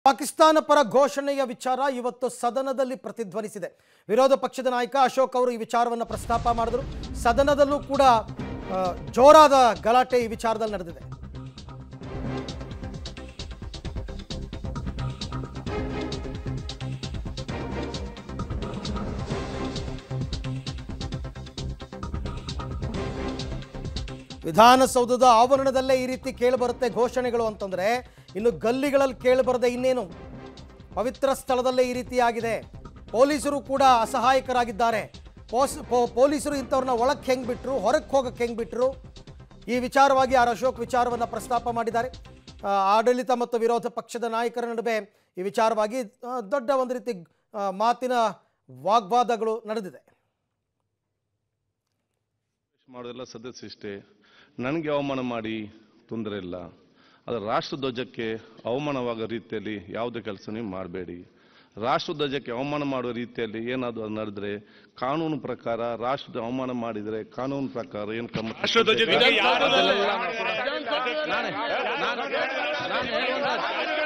ಪಾಕಿಸ್ತಾನ ಪರ ಘೋಷಣೆಯ ವಿಚಾರ ಇವತ್ತು ಸದನದಲ್ಲಿ ಪ್ರತಿಧ್ವನಿಸಿದೆ ವಿರೋಧ ಪಕ್ಷದ ನಾಯಕ ಅಶೋಕ್ ಅವರು ಈ ವಿಚಾರವನ್ನು ಪ್ರಸ್ತಾಪ ಮಾಡಿದ್ರು ಸದನದಲ್ಲೂ ಕೂಡ ಆ, ಜೋರಾದ ಗಲಾಟೆ ಈ ವಿಚಾರದಲ್ಲಿ ನಡೆದಿದೆ ವಿಧಾನಸೌಧದ ಆವರಣದಲ್ಲೇ ಈ ರೀತಿ ಕೇಳಿಬರುತ್ತೆ ಘೋಷಣೆಗಳು ಅಂತಂದ್ರೆ ಇನ್ನು ಗಲ್ಲಿಗಳಲ್ಲಿ ಕೇಳಿಬರದೆ ಇನ್ನೇನು ಪವಿತ್ರ ಸ್ಥಳದಲ್ಲೇ ಈ ರೀತಿಯಾಗಿದೆ ಪೊಲೀಸರು ಕೂಡ ಅಸಹಾಯಕರಾಗಿದ್ದಾರೆ ಪೋಸ್ ಪೋ- ಪೊಲೀಸರು ಇಂಥವ್ರನ್ನ ಒಳಕ್ಕೆ ಹೆಂಗೆ ಬಿಟ್ಟರು ಹೊರಕ್ಕೆ ಹೋಗಕ್ಕೆ ಹೆಂಗೆ ಬಿಟ್ಟರು ಈ ವಿಚಾರವಾಗಿ ಆರ್ ಅಶೋಕ್ ವಿಚಾರವನ್ನು ಪ್ರಸ್ತಾಪ ಮಾಡಿದ್ದಾರೆ ಆ, ಆಡಳಿತ ಮತ್ತು ವಿರೋಧ ಪಕ್ಷದ ನಾಯಕರ ನಡುವೆ ಈ ವಿಚಾರವಾಗಿ ಆ, ದೊಡ್ಡ ಒಂದು ರೀತಿ ಆ, ಮಾತಿನ ವಾಗ್ವಾದಗಳು ನಡೆದಿದೆ ಮಾಡೋದೆಲ್ಲ ಸದಸ್ಯಷ್ಟೇ ನನಗೆ ಅವಮಾನ ಮಾಡಿ ತೊಂದರೆ ಇಲ್ಲ ಆದರೆ ರಾಷ್ಟ್ರಧ್ವಜಕ್ಕೆ ಅವಮಾನವಾಗೋ ರೀತಿಯಲ್ಲಿ ಯಾವುದೇ ಕೆಲಸ ನೀವು ಮಾಡಬೇಡಿ ರಾಷ್ಟ್ರಧ್ವಜಕ್ಕೆ ಅವಮಾನ ಮಾಡುವ ರೀತಿಯಲ್ಲಿ ಏನಾದರೂ ನಡೆದರೆ ಕಾನೂನು ಪ್ರಕಾರ ರಾಷ್ಟ್ರದ ಅವಮಾನ ಮಾಡಿದರೆ ಕಾನೂನು ಪ್ರಕಾರ ಏನು ಕ್ರಮ ರಾಷ್ಟ್ರಧ್ವಜದಿಂದ ಯಾರು ನಾನೇ- ನಾನು- ನಾನು ಹೇಳುವಂಥದ್ದು.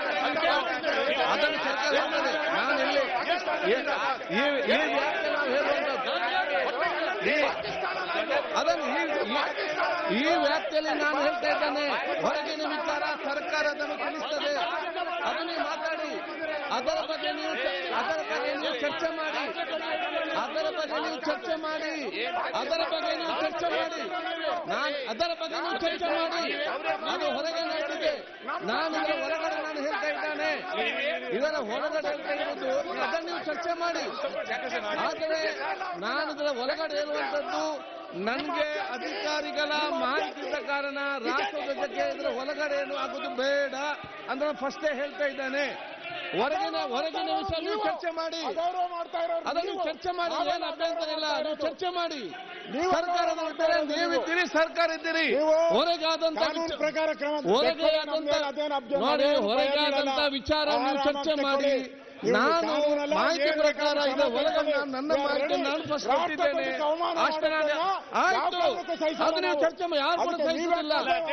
ಅದನ್ನು ಸರ್ಕಾರ ಹೇಳ್ತದೆ. ನಾನು ಇಲ್ಲಿ ಈ- ಈ- ಈ ವ್ಯಾಪ್ತಿ ನಾವು ಹೇಳುವಂಥದ್ದು. ಈ- ಅದನ್ನು ಈ- ಈ- ಈ ವ್ಯಾಪ್ತಿಯಲ್ಲಿ ನಾನು ಹೇಳ್ತಾ ಇದ್ದೇನೆ ಹೊರಗಿನ ವಿಚಾರ ಸರ್ಕಾರ ಅದನ್ನು ತಿಳಿಸ್ತದೆ ಅದನ್ನು ನೀವು ಮಾತಾಡಿ ಅದರ ಬಗ್ಗೆ ನೀವು ಚ- ಅದರ ಬಗ್ಗೆ ನೀವು ಚರ್ಚೆ ಮಾಡಿ ಅದರ ಬಗ್ಗೆ ನೀವು ಚರ್ಚೆ ಮಾಡಿ ಅದರ ಬಗ್ಗೆ ನೀವು ಚರ್ಚೆ ಮಾಡಿ ನಾನು ಅದರ ಬಗ್ಗೆ ನೀವು ಚರ್ಚೆ ಮಾಡಿ ಅದು ಹೊರಗೆ ನಡೆದಿದೆ ನಾನು ಇದರ ಹೊರಗಡೆ ನಾನು ಹೇಳ್ತಾ ಇದ್ದಾನೆ ಇದರ ಹೊರಗಡೆ ಹೇಳ್ತಾ ಇರೋದು ಅದನ್ನು ನೀವು ಚರ್ಚೆ ಮಾಡಿ ಆದರೆ ನಾನು ಇದರ ಹೊರಗಡೆ ಹೇಳುವಂಥದ್ದು ನನಗೆ ಅಧಿಕಾರಿಗಳ ಮಾಹಿತಿ ಇದ್ದ ಕಾರಣ ರಾಷ್ಟ್ರಧ್ವಜಕ್ಕೆ ಇದರ ಒಳಗಡೆ ಏನು ಆಗೋದು ಬೇಡ ಅಂದ್ರೆ ಫಸ್ಟೇ ಹೇಳ್ತಾ ಇದ್ದಾನೆ ಹೊರಗಿನ ಹೊರಗಿನ ವಿಷಯ ನೀವು ಚರ್ಚೆ ಮಾಡಿ ಅದನ್ನು ಚರ್ಚೆ ಮಾಡಿ ಏನು ಅಭ್ಯಂತರ ಇಲ್ಲ ನೀವು ಚರ್ಚೆ ಮಾಡಿ ಸರ್ಕಾರದ ಇದ್ದೀರಿ ನೀವಿದ್ದೀರಿ ಸರ್ಕಾರ ಇದ್ದೀರಿ ಹೊರಗಾದಂತ ಕಾನೂನು ವಿಚಾರ- ಪ್ರಕಾರ ಕ್ರಮ ಹೊರಗೆ ಆದಂತ ನೋಡಿ ಹೊರಗೆ ಆದಂತ ವಿಚಾರ ನೀವು ಚರ್ಚೆ ಮಾಡಿ ನಾನು ಮಾಹಿತಿ ಪ್ರಕಾರ ಇದೆ ಒಳಗೆ ನಾನು ನನ್ನ ಮಾಹಿತಿ ನಾನು ಫಸ್ಟ್ ಕೊಟ್ಟಿದ್ದೇನೆ ಅಷ್ಟೇ ನಾನು ಆಯ್ತು ಅದು ನೀವು ಚರ್ಚೆ ಮಾಡಿ ಯಾರು ಕೂಡ ಸಹಿಸುವುದಿಲ್ಲ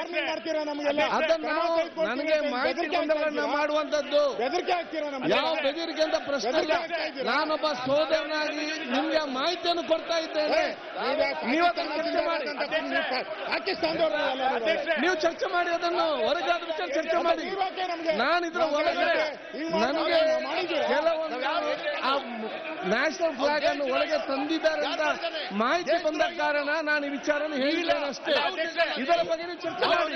ಅದನ್ನ ನಾವು ನನಗೆ ಮಾಹಿತಿ ಗೊಂದಲಗಳನ್ನ ಮಾಡುವಂತದ್ದು ಬೆದರಿಕೆ ಆಗ್ತೀರಾ ನಮ್ಗೆ ಯಾವ ಬೆದರಿಕೆ ಅಂತ ಪ್ರಶ್ನೆ ಇಲ್ಲ ನಾನೊಬ್ಬ ಸೋದರನಾಗಿ ನಿಮ್ಗೆ ಮಾಹಿತಿಯನ್ನು ಕೊಡ್ತಾ ಇದ್ದೇನೆ ನೀವು ಅದನ್ನು ಚರ್ಚೆ ಮಾಡಿ ಪಾಕಿಸ್ತಾನದವರು ನೀವು ಚರ್ಚೆ ಮಾಡಿ ಅದನ್ನು ಹೊರಗಾದ ವಿಚಾರ ಚರ್ಚೆ ಮಾಡಿ ನಾನು ಇದ್ರ ಒಳಗಡೆ ನನಗೆ ಕೆಲವೊಂದು ನ್ಯಾಷನಲ್ ಫ್ಲಾಗ್ ಅನ್ನು ಒಳಗೆ ತಂದಿದ್ದಾರೆ ಅಂತ ಮಾಹಿತಿ ಬಂದ ಕಾರಣ ನಾನು ಈ ವಿಚಾರನ ಹೇಳಿದ್ದೇನೆ ಅಷ್ಟೇ ಇದರ ಬಗ್ಗೆ ನೀವು ಚರ್ಚೆ ಮಾಡಿ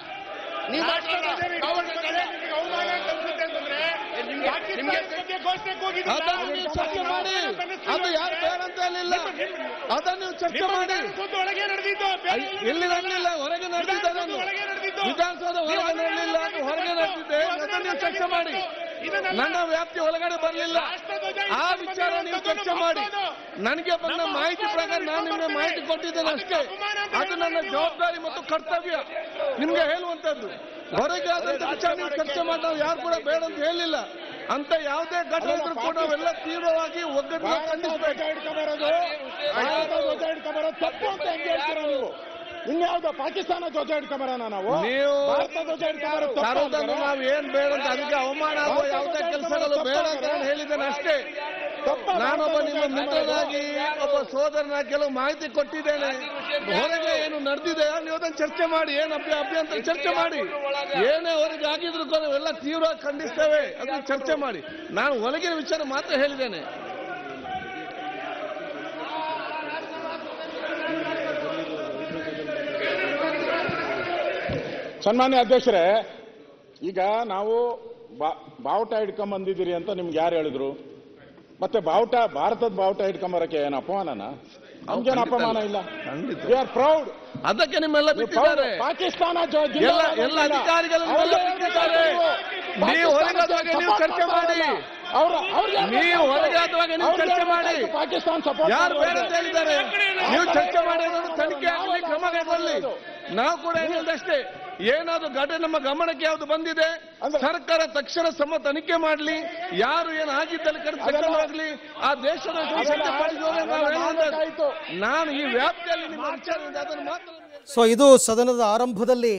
ಅದನ್ನು ನೀವು ಚರ್ಚೆ ಮಾಡಿ ಅದು ಯಾರು ಬೇಡ ಅಂತ ಹೇಳಿಲ್ಲ ಅದನ್ನು ನೀವು ಚರ್ಚೆ ಮಾಡಿ ಒಳಗೆ ನಡೆದಿದ್ದು ಎಲ್ಲಿ ನಡೆದಿಲ್ಲ ಹೊರಗೆ ನಡೆದಿದ್ದ ಅದನ್ನು ವಿಧಾನಸೌಧ ಹೊರಗೆ ನಡೆಯಲಿಲ್ಲ ಅದು ಹೊರಗೆ ನಡೆದಿದೆ ಅದನ್ನು ನೀವು ಚರ್ಚೆ ಮಾಡಿ ನನ್ನ ವ್ಯಾಪ್ತಿ ಒಳಗಡೆ ಬರಲಿಲ್ಲ ಆ ವಿಚಾರ ನೀವು ಚರ್ಚೆ ಮಾಡಿ ನನಗೆ ಬಂದ ಮಾಹಿತಿ ಪ್ರಕಾರ ನಾನು ನಿಮಗೆ ಮಾಹಿತಿ ಕೊಟ್ಟಿದ್ದೇನೆ ಅಷ್ಟೇ ಅದು ನನ್ನ ಜವಾಬ್ದಾರಿ ಮತ್ತು ಕರ್ತವ್ಯ ನಿಮ್ಗೆ ಹೇಳುವಂತದ್ದು ಹೊರಗೆ ಆದಂತ ವಿಚಾರ ನೀವು ಚರ್ಚೆ ಮಾಡಿ ನಾವು ಯಾರು ಕೂಡ ಬೇಡ ಅಂತ ಹೇಳಿಲ್ಲ ಅಂತ ಯಾವುದೇ ಘಟನೆ ಇದ್ರೂ ಕೂಡ ನಾವೆಲ್ಲ ತೀವ್ರವಾಗಿ ಒಗ್ಗಟ್ಟು ಖಂಡಿಸಬೇಕು ಇಟ್ಕೊಂಬರೋದು ಭಾರತ ಧ್ವಜ ಇಟ್ಕೊಂಬರೋದು ತಪ್ಪು ಅಂತ ಹೆಂಗೆ ಹೇಳ್ತೀರಾ ನೀವು ಇನ್ಯಾವ್ದು ಪಾಕಿಸ್ತಾನ ಧ್ವಜ ಇಟ್ಕೊಂಬರೋಣ ನಾವು ನೀವು ಭಾರತ ಧ್ವಜ ಇಟ್ಕೊಂಬರೋದು ತಪ್ಪು ತರೋದನ್ನು ಅಂತೀರಾ? ನಾವು ಏನ್ ಬೇಡ ಅಂತ ಅದಕ್ಕೆ ಅವಮಾನ ಆಗುವ ಯಾವುದೇ ಕೆಲಸಗಳು ಬೇಡ ಅಂತ ನಾನು ಹೇಳಿದ್ದೇನೆ ಅಷ್ಟೇ ತಪ್ಪ ನಾನೊಬ್ಬ ಭಾರತ ನಿಮ್ಮ ಧ್ವಜ ಮಿತ್ರನಾಗಿ ಒಬ್ಬ ಸೋದರನ ಕೆಲವು ಮಾಹಿತಿ ಕೊಟ್ಟಿದ್ದೇನೆ ಹೊರಗೆ ಏನು ನಡೆದಿದೆ ನೀವು ಅದನ್ನು ಚರ್ಚೆ ಮಾಡಿ ಏನು ಅಭ್ಯ ಅಭ್ಯಂತರ ಚರ್ಚೆ ಮಾಡಿ ಏನೇ ಹೊರಗೆ ಆಗಿದ್ರು ಕೂಡ ಎಲ್ಲ ತೀವ್ರವಾಗಿ ಖಂಡಿಸ್ತೇವೆ ಅದನ್ನ ಚರ್ಚೆ ಮಾಡಿ ನಾನು ಒಳಗಿನ ವಿಚಾರ ಮಾತ್ರ ಹೇಳಿದ್ದೇನೆ ಸನ್ಮಾನ್ಯ ಅಧ್ಯಕ್ಷರೇ ಈಗ ನಾವು ಬಾ- ಬಾವುಟ ಹಿಡ್ಕೊಂಡ್ ಬಂದಿದ್ದೀರಿ ಅಂತ ನಿಮ್ಗೆ ಯಾರು ಹೇಳಿದ್ರು ಮತ್ತೆ ಬಾವುಟ ಭಾರತದ ಬಾವುಟ ಹಿಡ್ಕೊಂಬರಕ್ಕೆ ಏನು ಅಪಮಾನನ ನಮ್ಗೇನು ಖಂಡಿತ ಅಪಮಾನ ಇಲ್ಲ. ಇಲ್ಲ ಖಂಡಿತ. ವಿ ಆರ್ ಪ್ರೌಡ್ ಅದಕ್ಕೆ ನಿಮ್ಮೆಲ್ಲ ಬಿಟ್ಟಿದ್ದಾರೆ ಪಾಕಿಸ್ತಾನ ಜೊ- ಜಿಲ್ಲೆ ಎಲ್ಲ ಎಲ್ಲ ಇಲ್ಲ. ಅಧಿಕಾರಿಗಳನ್ನು ಅವ್ರು ಎಲ್ಲ ಬಿಟ್ಟಿದ್ದಾರೆ ಪಾಕಿಸ್ತಾನ ನೀವು ಹೊರಗಾದಾಗ ನೀವು support ಚರ್ಚೆ ಮಾಡಿ ಅವ್ರು ಅವ್ರಿಗೆ ನೀವು ಹೊರಗಾದಾಗ ನೀವು ಅವ್ರಿಗೆ ಚರ್ಚೆ ಮಾಡಿ ಪಾಕಿಸ್ತಾನ ಸಪೋರ್ಟ್ ಯಾರು ಬೇಡ ಅಂತ ಹೇಳಿದ್ದಾರೆ ನೀವು ಚರ್ಚೆ ಮಾಡಿ ಅದನ್ನು ತನಿಖೆ ಆಗಲಿ ಕ್ರಮ ಕೈಗೊಳ್ಳಿ ನಾವು ಕೂಡ ಹೇಳಿದಷ್ಟೇ ಏನಾದ್ರು ಘಟನೆ ನಮ್ಮ ಗಮನಕ್ಕೆ ಯಾವುದು ಬಂದಿದೆ ಅಂದ್ರೆ- ಸರ್ಕಾರ ತಕ್ಷಣ ಸಮ ತನಿಖೆ ಮಾಡಲಿ ಯಾರು ಏನು ಆಗಿದ್ದಲ್ಲಿ ಕರೆದು ತಗೊಂಡು ಹೋಗ್ಲಿ ಆ ದೇಶದ ಅದೆಲ್ಲ ಪಡಿಸುವಾಗ ನಾವು ಅದೆಲ್ಲ ಹೇಳುವಂಥದ್ದು. ಆಗಬೇಕಾಯ್ತು. ನಾನು ಈ ವ್ಯಾಪ್ತಿಯಲ್ಲಿ ನಿಮ್ಮ ವಿಚಾರ ಇದೆ, ಅದನ್ನು ಮಾತ್ರ ಸೊ ಇದು ಸದನದ ಆರಂಭದಲ್ಲಿ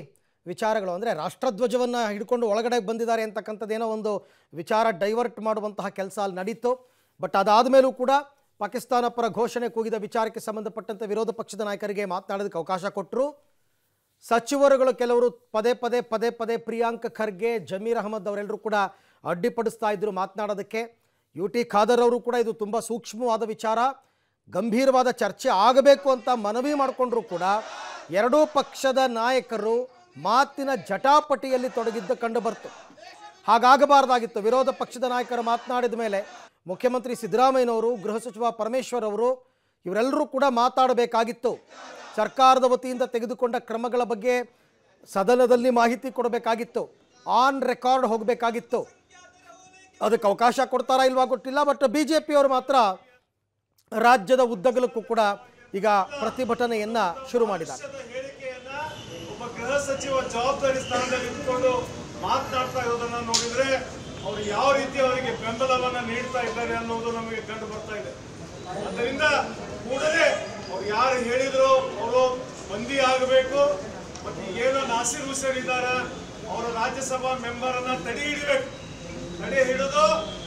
ವಿಚಾರಗಳು ಅಂದರೆ ರಾಷ್ಟ್ರಧ್ವಜವನ್ನು ಹಿಡ್ಕೊಂಡು ಒಳಗಡೆ ಬಂದಿದ್ದಾರೆ ಅಂತಕ್ಕಂಥದ್ದೇನೋ ಒಂದು ವಿಚಾರ ಡೈವರ್ಟ್ ಮಾಡುವಂತಹ ಕೆಲಸ ಅಲ್ಲಿ ನಡೀತು ಬಟ್ ಅದಾದ ಮೇಲೂ ಕೂಡ ಪಾಕಿಸ್ತಾನ ಪರ ಘೋಷಣೆ ಕೂಗಿದ ವಿಚಾರಕ್ಕೆ ಸಂಬಂಧಪಟ್ಟಂತೆ ವಿರೋಧ ಪಕ್ಷದ ನಾಯಕರಿಗೆ ಮಾತನಾಡೋದಕ್ಕೆ ಅವಕಾಶ ಕೊಟ್ಟರು ಸಚಿವರುಗಳು ಕೆಲವರು ಪದೇ ಪದೇ ಪದೇ ಪದೇ ಪ್ರಿಯಾಂಕ್ ಖರ್ಗೆ ಜಮೀರ್ ಅಹಮದ್ ಅವರೆಲ್ಲರೂ ಕೂಡ ಅಡ್ಡಿಪಡಿಸ್ತಾ ಇದ್ದರು ಮಾತನಾಡೋದಕ್ಕೆ ಯು ಟಿ ಖಾದರ್ ಅವರು ಕೂಡ ಇದು ತುಂಬ ಸೂಕ್ಷ್ಮವಾದ ವಿಚಾರ ಗಂಭೀರವಾದ ಚರ್ಚೆ ಆಗಬೇಕು ಅಂತ ಮನವಿ ಮಾಡಿಕೊಂಡ್ರು ಕೂಡ ಎರಡೂ ಪಕ್ಷದ ನಾಯಕರು ಮಾತಿನ ಜಟಾಪಟಿಯಲ್ಲಿ ತೊಡಗಿದ್ದ ಕಂಡುಬರ್ತು ಹಾಗಾಗಬಾರ್ದಾಗಿತ್ತು ವಿರೋಧ ಪಕ್ಷದ ನಾಯಕರು ಮಾತನಾಡಿದ ಮೇಲೆ ಮುಖ್ಯಮಂತ್ರಿ ಸಿದ್ದರಾಮಯ್ಯನವರು ಗೃಹ ಸಚಿವ ಪರಮೇಶ್ವರ್ ಅವರು ಇವರೆಲ್ಲರೂ ಕೂಡ ಮಾತಾಡಬೇಕಾಗಿತ್ತು ಸರ್ಕಾರದ ವತಿಯಿಂದ ತೆಗೆದುಕೊಂಡ ಕ್ರಮಗಳ ಬಗ್ಗೆ ಸದನದಲ್ಲಿ ಮಾಹಿತಿ ಕೊಡಬೇಕಾಗಿತ್ತು ಆನ್ ರೆಕಾರ್ಡ್ ಹೋಗಬೇಕಾಗಿತ್ತು ಅದಕ್ಕೆ ಅವಕಾಶ ಕೊಡ್ತಾರಾ ಇಲ್ವಾ ಗೊತ್ತಿಲ್ಲ ಬಟ್ ಬಿ ಜೆ ಪಿಯವರು ಮಾತ್ರ ರಾಜ್ಯದ ಉದ್ದಗಲಕ್ಕೂ ಕೂಡ ಈಗ ಪ್ರತಿಭಟನೆಯನ್ನ ಶುರು ಮಾಡಿದ್ದಾರೆ ಪಕ್ಷದ ಹೇಳಿಕೆಯನ್ನ ಒಬ್ಬ ಗೃಹ ಸಚಿವ ಜವಾಬ್ದಾರಿ ಸ್ಥಾನದಲ್ಲಿ ಇಟ್ಕೊಂಡು ಮಾತನಾಡ್ತಾ ಇರೋದನ್ನ ನೋಡಿದ್ರೆ ಅವರು ಯಾವ ರೀತಿ ಅವರಿಗೆ ಬೆಂಬಲವನ್ನ ನೀಡ್ತಾ ಇದ್ದಾರೆ ಅನ್ನೋದು ನಮಗೆ ಕಂಡು ಬರ್ತಾ ಇದೆ ಅದರಿಂದ ಕೂಡಲೇ ಅವ್ರು ಯಾರು ಹೇಳಿದ್ರು ಅವರು ಬಂದಿ ಆಗಬೇಕು ಮತ್ತೆ ಏನೋ ನಾಸಿರ್ ಹುಸೇನ್ ಇದ್ದಾರ ಅವರ ರಾಜ್ಯಸಭಾ ಮೆಂಬರ್ ಅನ್ನ ತಡೆ ಹಿಡಿಬೇಕು ತಡೆ ಹಿಡಿದು